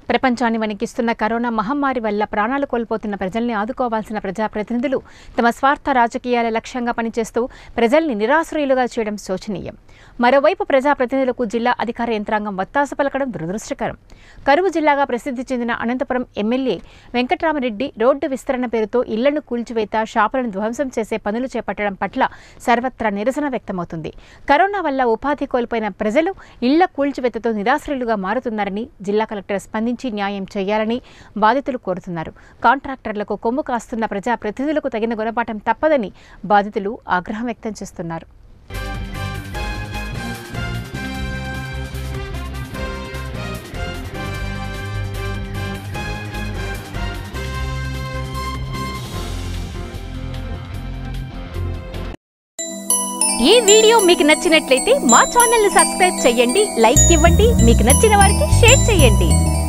ప్రపంచాన్ని వణికిస్తున్న కరోనా మహమ్మారి వల్ల ప్రాణాలు కోల్పోతున్న ప్రజల్ని ఆదుకోవాల్సిన ప్రజాప్రతినిధులు తమ స్వార్థ రాజకీయాల లక్ష్యంగా పనిచేస్తూ ప్రజల్ని నిరాశ్రయులుగా చేయడం శోచనీయం మరోవైపు ప్రజాప్రతినిధులకు జిల్లా అధికార యంత్రాంగం వత్తాసు పలకడం దురదృష్టకరం కరువు జిల్లాగా ప్రసిద్ధి చెందిన అనంతపురం ఎమ్మెల్యే వెంకట్రామరెడ్డి రోడ్డు విస్తరణ పేరుతో ఇళ్లను కూల్చివేత షాపులను ధ్వంసం చేసే పనులు చేపట్టడం పట్ల సర్వత్రా నిరసన వ్యక్తమవుతుంది కరోనా వల్ల ఉపాధి కోల్పోయిన ప్రజలు ఇళ్ల కూల్చివేతతో నిరాశ్రయులుగా మారుతున్నారని జిల్లా కలెక్టర్ స్పందించి న్యాయం చేయాలని బాధితులు కోరుతున్నారు కాంట్రాక్టర్లకు కొమ్ము కాస్తున్న ప్రజాప్రతినిధులకు తగిన గుణపాఠం తప్పదని బాధితులు ఆగ్రహం వ్యక్తం చేస్తున్నారు ఈ వీడియో మీకు నచ్చినట్లయితే మా ఛానల్ ని సబ్స్క్రైబ్ చేయండి లైక్ ఇవ్వండి మీకు నచ్చిన వారికి షేర్ చేయండి